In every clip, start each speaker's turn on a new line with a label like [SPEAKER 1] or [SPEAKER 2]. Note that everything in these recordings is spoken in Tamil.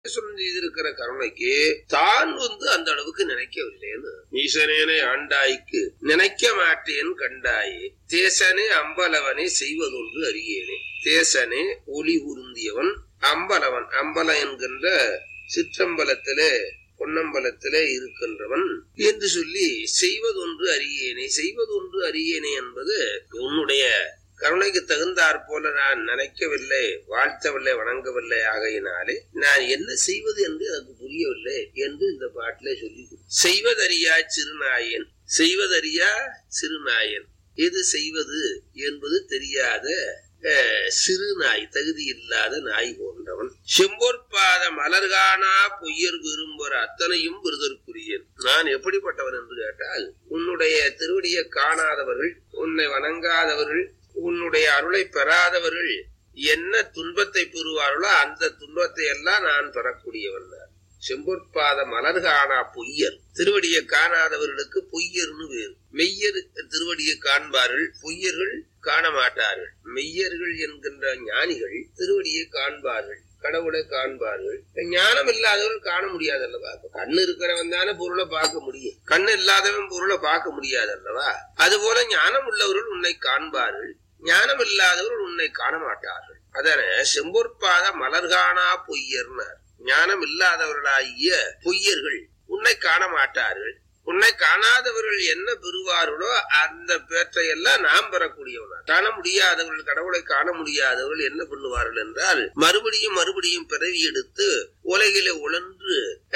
[SPEAKER 1] ஈஸ்வரன் செய்திருக்கிற கருணைக்கு தான் வந்து அந்த அளவுக்கு நினைக்கவில்லைன்னு ஈசனேனை ஆண்டாய்க்கு நினைக்க மாட்டேன் கண்டாயே தேசனே அம்பலவனே செய்வதொன்று அறியேனே தேசனே ஒளி உருந்தியவன் அம்பலவன் அம்பலம் என்கின்ற சிற்றம்பலத்திலே பொன்னம்பலத்திலே இருக்கின்றவன் என்று சொல்லி செய்வதொன்று அறியேனே செய்வதொன்று அறியேனே என்பது உன்னுடைய கருணைக்கு தகுந்தாற் போல நான் நினைக்கவில்லை வாழ்த்தவில்லை வணங்கவில்லை ஆகையினாலே நான் என்ன செய்வது என்று எனக்கு புரியவில்லை என்று இந்த பாட்டிலே சொல்லி செய்வதறியா சிறுநாயன் செய்வதறியா சிறுநாயன் எது செய்வது என்பது தெரியாத சிறு நாய் தகுதி இல்லாத நாய் போன்றவன் செம்பொற்பாத மலர்கானா பொய்யர் விரும்புவர் அத்தனையும் விருதற்குரியன் நான் எப்படிப்பட்டவன் என்று கேட்டால் உன்னுடைய திருவடியை காணாதவர்கள் உன்னை வணங்காதவர்கள் உன்னுடைய அருளை பெறாதவர்கள் என்ன துன்பத்தை பெறுவார்களோ அந்த துன்பத்தை எல்லாம் நான் பெறக்கூடியவன் செம்பொற்பாத மலர்கானா பொய்யர் திருவடியை காணாதவர்களுக்கு பொய்யர்னு வேறு மெய்யர் திருவடியை காண்பார்கள் பொய்யர்கள் காண மாட்டார்கள் மெய்யர்கள் என்கின்ற ஞானிகள் திருவடியை காண்பார்கள் கடவுளை காண்பார்கள் ஞானம் இல்லாதவர்கள் காண முடியாது அல்லவா கண்ணு இருக்கிறவன் தானே பொருளை பார்க்க முடியும் கண்ணு இல்லாதவன் பொருளை பார்க்க முடியாது அல்லவா அதுபோல ஞானம் உள்ளவர்கள் உன்னை காண்பார்கள் ஞானம் இல்லாதவர்கள் உன்னை காண மாட்டார்கள் அதன செம்பொற்பாத மலர்கானா பொய்யர்னார் ஞானம் இல்லாதவர்களாகிய பொய்யர்கள் உன்னை காண மாட்டார்கள் உன்னை காணாதவர்கள் என்ன பெறுவார்களோ அந்த பேற்றை எல்லாம் நாம் பெறக்கூடியவனா காண முடியாதவர்கள் கடவுளை காண முடியாதவர்கள் என்ன பண்ணுவார்கள் என்றால் மறுபடியும் மறுபடியும் பிறவி எடுத்து உலகில உழன்று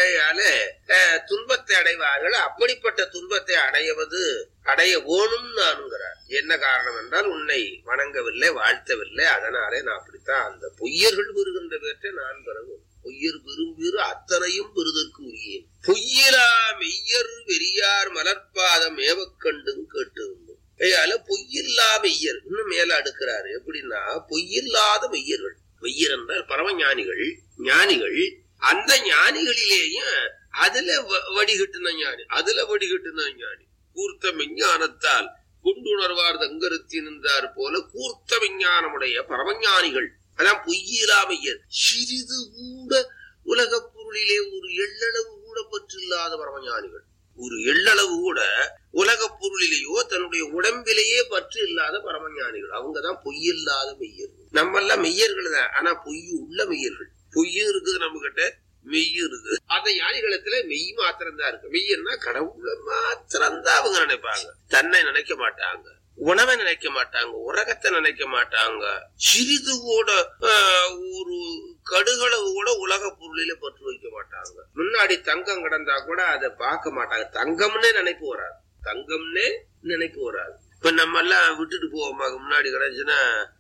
[SPEAKER 1] துன்பத்தை அடைவார்கள் அப்படிப்பட்ட துன்பத்தை அடைவது அடைய ஓணும் நானுங்கிறார் என்ன காரணம் என்றால் உன்னை வணங்கவில்லை வாழ்த்தவில்லை அதனாலே நான் அப்படித்தான் அந்த பொய்யர்கள் பெறுகின்ற பேற்றை நான் பெறவும் பொய்யர் விரும்பிறு அத்தனையும் பெறுதற்கு உரியேன் பொய்யிலா மெய்யர் வெறியார் மலர்பாதம் ஏவக்கண்டும் கேட்டிருந்தோம் ஐயால பொய்யில்லா மெய்யர் இன்னும் மேல அடுக்கிறாரு எப்படின்னா பொய்யில்லாத மெய்யர்கள் மெய்யர் என்றால் பரமஞானிகள் ஞானிகள் அந்த ஞானிகளிலேயும் அதுல வடிகட்டுன ஞானி அதுல வடிகட்டுன ஞானி கூர்த்த விஞ்ஞானத்தால் கொண்டுணர்வார் தங்கருத்தி நின்றார் போல கூர்த்த விஞ்ஞானமுடைய பரமஞானிகள் அதான் பொய்யிலாமையர் சிறிது கூட உலக பொருளிலே ஒரு எள்ளளவு கூட பற்றில்லாத பரமஞானிகள் ஒரு எள்ளளவு கூட உலக பொருளிலேயோ தன்னுடைய உடம்பிலேயே பற்று இல்லாத பரமஞானிகள் அவங்கதான் பொய்யில்லாத மெய்யர்கள் நம்ம எல்லாம் மெய்யர்கள் தான் ஆனா பொய் உள்ள மெய்யர்கள் பொய்யும் இருக்குது நம்ம கிட்ட மெய்யும் இருக்குது அந்த ஞானிகளத்துல மெய் மாத்திரம் தான் இருக்கு மெய்யன்னா கடவுள மாத்திரம் தான் அவங்க நினைப்பாங்க தன்னை நினைக்க மாட்டாங்க உணவை நினைக்க மாட்டாங்க உலகத்தை நினைக்க மாட்டாங்க சிறிது கூட ஒரு கடுகளவு கூட உலக பொருளில பற்று வைக்க மாட்டாங்க முன்னாடி தங்கம் கிடந்தா கூட அதை பார்க்க மாட்டாங்க தங்கம்னே நினைப்பு வராது தங்கம்னே நினைப்பு வராது இப்ப நம்ம எல்லாம் விட்டுட்டு போவோமா முன்னாடி கிடந்துச்சுன்னா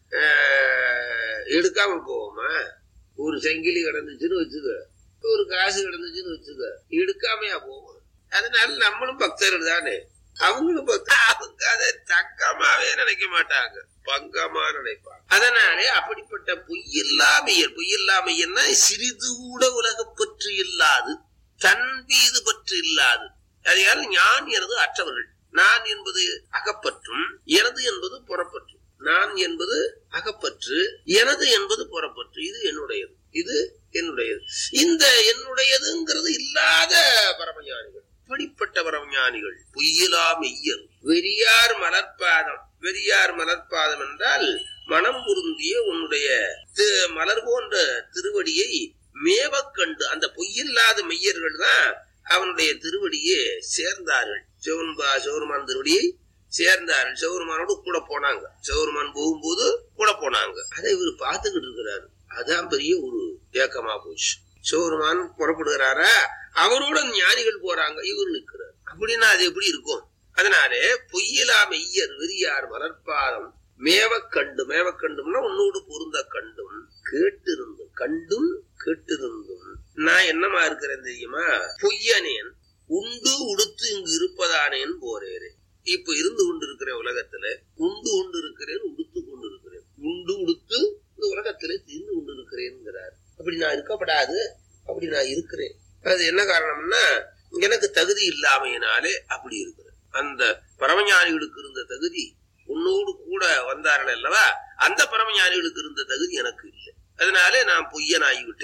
[SPEAKER 1] எடுக்காம போவோமா ஒரு செங்கிலி கிடந்துச்சுன்னு வச்சுக்க ஒரு காசு கிடந்துச்சுன்னு வச்சுக்க எடுக்காமையா போவோம் அதனால நம்மளும் பக்தர்கள் தானே அவங்களும் அவங்க அதை தங்கமாவே நினைக்க மாட்டாங்க பங்கமா நினைப்பாங்க அதனாலே அப்படிப்பட்ட பொய்யில்லாமையர் பொய்யில்லாமையர்னா சிறிது கூட உலக பற்று இல்லாது தன் மீது பற்று இல்லாது அதையால் ஞான் எனது அற்றவர்கள் நான் என்பது அகப்பற்றும் எனது என்பது புறப்பற்று நான் என்பது அகப்பற்று எனது என்பது புறப்பற்று இது என்னுடையது இது என்னுடையது இந்த என்னுடையதுங்கிறது இல்லாத பரமஞானிகள் இப்படிப்பட்ட பரமஞானிகள் பொய்யிலா மெய்யர் வெறியார் மலர்பாதம் வெறியார் மலர்பாதம் என்றால் மனம் பொருந்திய உன்னுடைய மலர் போன்ற திருவடியை மேவக்கண்டு அந்த பொய்யில்லாத மெய்யர்கள் தான் அவனுடைய திருவடியை சேர்ந்தார்கள் சிவன்பா சிவருமான் திருவடியை சேர்ந்தார்கள் சிவருமானோடு கூட போனாங்க சிவருமான் போகும்போது கூட போனாங்க அதை இவர் பார்த்துக்கிட்டு இருக்கிறாரு அதான் பெரிய ஒரு ஏக்கமா போச்சு சிவருமான் புறப்படுகிறாரா அவரோட ஞானிகள் போறாங்க இவர் நிற்கிறார் அப்படின்னா அது எப்படி இருக்கும் அதனாலே பொய்யிலா மெய்யர் வெறியார் மலர்பாதம் மேவக்கண்டு மேவக்கண்டும்னா உன்னோடு பொருந்த கண்டும் கேட்டிருந்தும் கண்டும் கேட்டிருந்தும் நான் என்னமா இருக்கிறேன் தெரியுமா பொய்யனேன் உண்டு உடுத்து இங்கு இருப்பதானேன் போறேன் இப்ப இருந்து கொண்டு இருக்கிறேன் உலகத்துல உண்டு கொண்டு இருக்கிறேன் உடுத்து கொண்டு இருக்கிறேன் உண்டு உடுத்து இந்த உலகத்துல திரிந்து கொண்டு இருக்கிறேன்கிறார் அப்படி நான் இருக்கப்படாது அப்படி நான் இருக்கிறேன் அது என்ன காரணம்னா எனக்கு தகுதி இல்லாமையினாலே அப்படி இருக்கிறேன் அந்த பரமஞானிகளுக்கு இருந்த தகுதி உன்னோடு கூட வந்தார்கள் அல்லவா அந்த பரமஞானிகளுக்கு இருந்த தகுதி எனக்கு இல்லை அதனாலே நான் பொய்யனாகிவிட்டேன்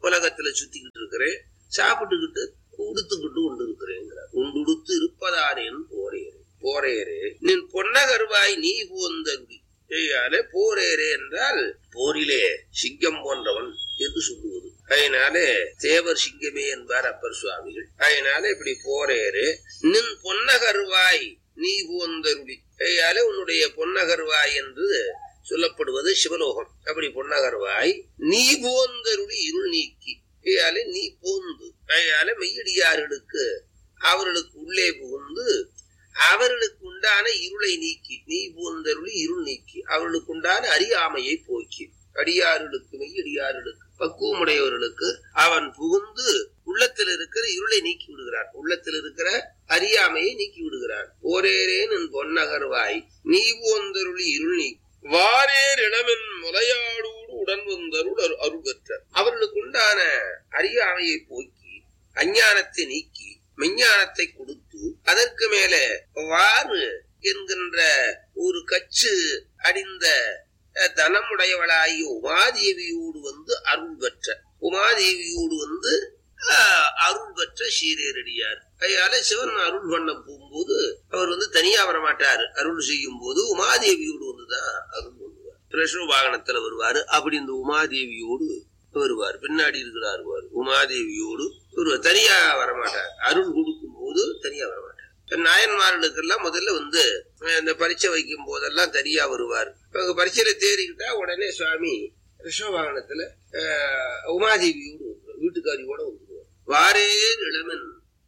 [SPEAKER 1] உலகத்துல சுத்திக்கிட்டு இருக்கிறேன் சாப்பிட்டுக்கிட்டு உடுத்துக்கிட்டு கொண்டு இருக்கிறேங்கிறார் உண்டுடுத்து இருப்பதாரேன் போரேரே போரேரே நின் பொன்னகர்வாய் நீ போந்தருளி ஐயாலே போரேரே என்றால் போரிலே சிங்கம் போன்றவன் என்று சொல்லுவது அதனாலே தேவர் சிங்கமே என்பார் அப்பர் சுவாமிகள் அதனால இப்படி போரேரு நின் பொன்னகர்வாய் நீ போந்தருளி ஐயாலே உன்னுடைய பொன்னகர்வாய் என்று சொல்லப்படுவது சிவலோகம் அப்படி பொன்னகர்வாய் நீ போந்தருளி இருள் நீக்கி ஐயாலே நீ போந்து ஐயால மெய்யடியார்களுக்கு அவர்களுக்கு உள்ளே புகுந்து அவர்களுக்கு உண்டான இருளை நீக்கி நீ போந்தருளி இருள் நீக்கி அவர்களுக்கு உண்டான அறியாமையை போக்கி அடியார்களுக்கு மெய்யடியார்களுக்கு பக்குவமுடையவர்களுக்கு அவன் புகுந்து உள்ளத்தில் இருக்கிற இருளை நீக்கி விடுகிறான் உள்ளத்தில் இருக்கிற அறியாமையை நீக்கி விடுகிறான் ஓரேரேன் என் பொன்னகர்வாய் நீ போந்தருளி இருள் நீக்கி வாரேர் இளமென் முலையாடோடு உடன் வந்தருள் அரு- அருள் பெற்ற அவர்களுக்கு உண்டான அறியாமையை போக்கி அஞ்ஞானத்தை நீக்கி மெஞ்ஞானத்தை கொடுத்து அதற்கு மேலே வாறு என்கின்ற ஒரு கச்சு அடிந்த அஹ், தனமுடையவளாகிய உமாதேவியோடு வந்து அருள் பெற்ற உமாதேவியோடு வந்து ஆஹ், அருள் பெற்ற சீரேரடியார் அதனால சிவன் அருள் பண்ண போகும்போது அவர் வந்து தனியா வர மாட்டாரு அருள் செய்யும் போது உமாதேவியோடு வந்துதான் அருள் பண்ணுவார் ரிஷப வாகனத்துல வருவாரு அப்படி இந்த உமாதேவியோடு வருவார் பின்னாடி இருக்கிறார் வருவார் உமாதேவியோடு வருவார் தனியா வரமாட்டார் அருள் கொடுக்கும் போது தனியா வரமாட்டார் நாயன்மார்களுக்கெல்லாம் முதல்ல வந்து அஹ், இந்த பரீட்சை வைக்கும் போதெல்லாம் தனியா வருவார் அவங்க பரீட்சையில தேறிக்கிட்டா உடனே சுவாமி ரிஷப வாகனத்துல அஹ், உமாதேவியோடு வந்துருவார். வீட்டுக்காரியோட வந்துருவார் வாரே இளமன்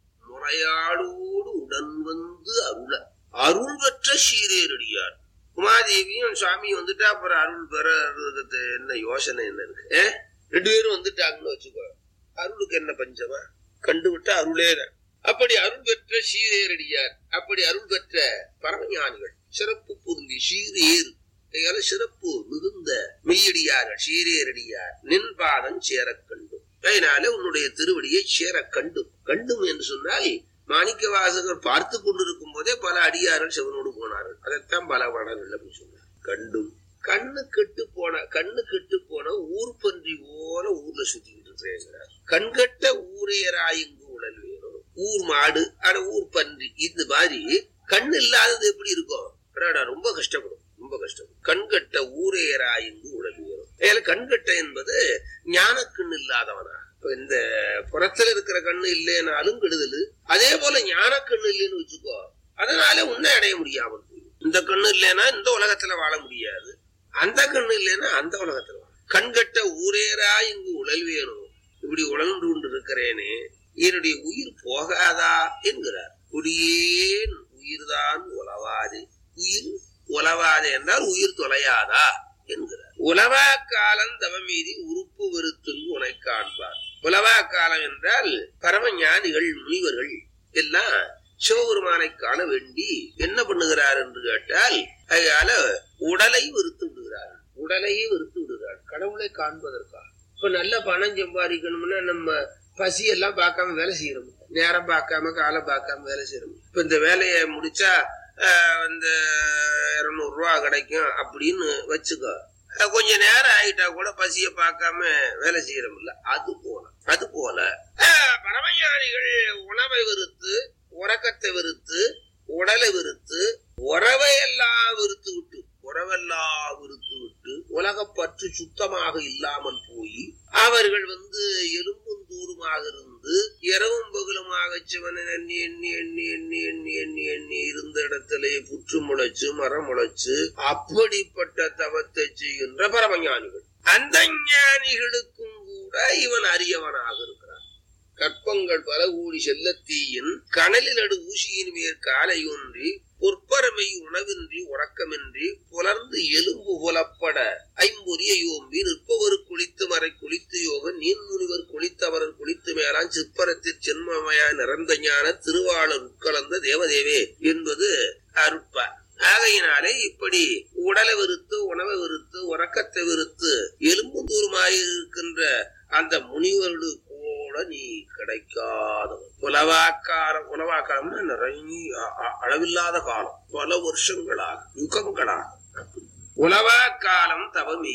[SPEAKER 1] முறையாடோடு உடன் வந்து அருள அருள் பெற்ற சீரேரடியார் உமாதேவியும் சுவாமி வந்துட்டா அப்புறம் அருள் பெறது என்ன யோசனை என்ன இருக்கு ஏ? ரெண்டு பேரும் வந்துட்டாங்கன்னு வச்சுக்கோ அருளுக்கு என்ன பஞ்சமா கண்டு விட்டா அருளே தான் அப்படி அருள் பெற்ற சீரேரடியார் அப்படி அருள் பெற்ற பரமஞானிகள் சிறப்பு பொருந்தி சீரேறு கையால சிறப்பு மிகுந்த மெய்யடியார்கள் சீரேரடியார் நின் பாதம் சேரக் கண்டும் அதனால உன்னுடைய திருவடியை சேரக் கண்டும் கண்டும் என்று சொன்னால் மாணிக்க வாசகர் பார்த்து கொண்டிருக்கும் போதே பல அடியார்கள் சிவனோடு போனார்கள் அதைத்தான் பல பாடல்கள் அப்படின்னு சொன்னார் கண்டும் கண்ணு கெட்டு போன கண்ணு கெட்டு போன ஊர் பன்றி போல ஊர்ல சுத்திக்கிட்டு இருக்கிறேங்கிறார் கண்கட்ட ஊரையராயுங்கு உடல் வேணும் ஊர் மாடு ஆனா ஊர் பன்றி இந்த மாதிரி கண் இல்லாதது எப்படி இருக்கும் அடாடா, ரொம்ப கஷ்டப்படும் ரொம்ப கஷ்டப்படும் கண்கட்ட ஊரையராயுங்கு உடல் வேணும் ஏன்னா கண்கட்ட என்பது ஞானக்கண் இல்லாதவனா இப்ப இந்த புறத்துல இருக்கிற கண்ணு இல்லைனாலும் கெடுதல் அதே போல ஞானக்கண்ணு இல்லைன்னு வச்சுக்கோ அதனால உன்னை அடைய முடியாமல் போயிடும். இந்த கண்ணு இல்லைன்னா இந்த உலகத்துல வாழ முடியாது அந்த கண்ணு இல்லைன்னா அந்த உலகத்துல வாழ கண்கட்ட ஊரேரா இங்கு உழல் வேணும் இப்படி உழன்று கொண்டு இருக்கிறேனே என்னுடைய உயிர் போகாதா என்கிறார் குடியேன் உயிர்தான் உலவாது உயிர் உலவாது என்றால் உயிர் தொலையாதா என்கிறார் உலவா காலம் தவமீதி உறுப்பு வெறுத்துங்கு உனை காண்பார் உலவா காலம் என்றால் பரம ஞானிகள் முனிவர்கள் எல்லாம் சிவபெருமானை காண வேண்டி என்ன பண்ணுகிறார் என்று கேட்டால் அதனால உடலை வெறுத்து விடுகிறார் உடலையே வெறுத்து விடுகிறார் கடவுளை காண்பதற்காக இப்ப நல்ல பணம் சம்பாதிக்கணும்னா நம்ம பசி எல்லாம் பார்க்காம வேலை செய்யறோம் நேரம் பார்க்காம காலம் பார்க்காம வேலை செய்யறோம் இப்ப இந்த வேலையை முடிச்சா ஆஹ், இந்த இருநூறு ரூபா கிடைக்கும் அப்படின்னு வச்சுக்கோ அஹ், கொஞ்ச நேரம் ஆயிட்டா கூட பசிய பார்க்காம வேலை செய்யறோம்ல அது போல அது போல ஆஹ், பரமஞானிகள் உணவை வெறுத்து உறக்கத்தை வெறுத்து உடலை வெறுத்து உறவை எல்லாம் வெறுத்து விட்டு உறவெல்லாம் வெறுத்து விட்டு உலகப்பற்று சுத்தமாக இல்லாமல் போய் அவர்கள் வந்து எலும்பும் தூருமாக இருந்து இரவும் பகலுமாக சிவனை எண்ணி எண்ணி எண்ணி எண்ணி எண்ணி எண்ணி எண்ணி இருந்த இடத்திலே புற்று முளைச்சு மரம் முளைச்சு அப்படிப்பட்ட தவத்தை செய்கின்ற பரமஞானிகள் அந்த ஞானிகளுக்கும் கூட இவன் அரியவனாக இருக்கிறான் கற்பங்கள் பல கூடி செல்லத்தீயின் கனலில் நடு ஊசியின் மேற் காலை ஒன்றி பொற்பரமை உணவின்றி உறக்கமின்றி புலர்ந்து எலும்பு புலப்பட ஐம்பொரிய யோம்பி நிற்பவர் குளித்து மறை குளித்து யோக நீன் முனிவர் குளித்தவரர் குளித்து மேலான் சிற்பரத்தில் சென்மமயா நிறந்த ஞான திருவாளர் உட்கலந்த தேவதேவே என்பது அருட்பா ஆகையினாலே இப்படி உடலை வெறுத்து உணவை வெறுத்து உறக்கத்தை வெறுத்து எலும்பு தூரமாய் இருக்கின்ற அந்த முனிவர்கள் கூட நீ கிடைக்காதவன் உலவாக்காலம் உலவாக்காலம்னா நிறைய அ- அ- அளவில்லாத காலம் பல வருஷங்களாக யுகங்களாக அப்படி. உலவா காலம் தவமெய்தி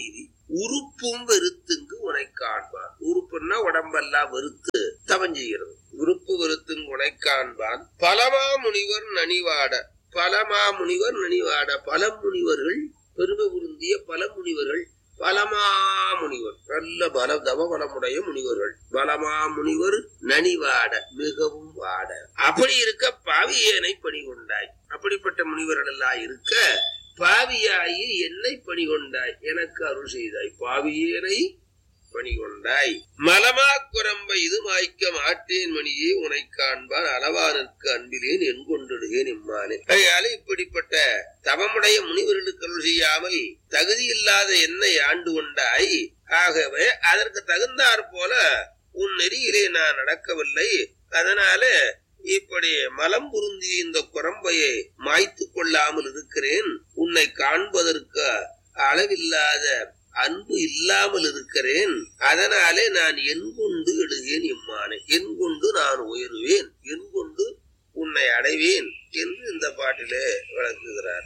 [SPEAKER 1] உறுப்பும் வெறுத்துங்கு உனை காண்பான் உறுப்புன்னா உடம்பெல்லாம் வெறுத்து தவம் செய்கிறது உறுப்பு வெறுத்துங்கு உனை காண்பான் பலமா முனிவர் நனிவாட பலமா முனிவர் நனிவாட பல முனிவர்கள் பெருமை பொருந்திய பல முனிவர்கள் பலமா முனிவர் நல்ல பல தவ பலமுடைய முனிவர்கள் பலமா முனிவர் நனிவாட மிகவும் வாட அப்படி இருக்க பாவியேனை பணி கொண்டாய் அப்படிப்பட்ட முனிவர்கள் எல்லாம் இருக்க பாவியாயி என்னை பணி கொண்டாய் எனக்கு அருள் செய்தாய் பாவியேனை பணி கொண்டாய் மலமா குரம்ப இது மாய்க்க மாட்டேன் மணியே உனை காண்பான் அளவானுக்கு அன்பிலேன் என் கொண்டிடுகேன் இம்மானே அதனால இப்படிப்பட்ட தவமுடைய முனிவர்களுக்கு அருள் செய்யாமல் தகுதி இல்லாத என்னை ஆண்டு கொண்டாய் ஆகவே அதற்கு தகுந்தாற் போல உன் நெறியிலே நான் நடக்கவில்லை அதனால இப்படி மலம் புருந்திய இந்த குரம்பையை மாய்த்து கொள்ளாமல் இருக்கிறேன் உன்னை காண்பதற்கு அளவில்லாத அன்பு இல்லாமல் இருக்கிறேன் அதனாலே நான் என் கொண்டு எழுகேன் இம்மானை என் கொண்டு நான் உயருவேன் என் கொண்டு உன்னை அடைவேன் என்று இந்த பாட்டிலே விளக்குகிறார்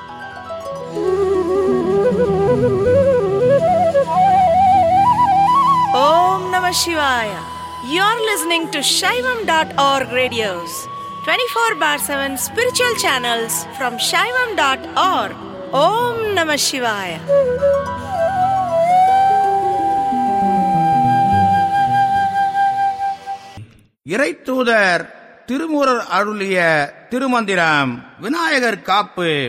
[SPEAKER 2] Om Namah Shivaya. You're listening to Shaivam.org radios, 24 bar 7 spiritual channels from Shaivam.org. Om Namah Shivaya.
[SPEAKER 3] இறைத்தூதர் திருமுறர் அருளிய திருமந்திரம் விநாயகர் காப்பு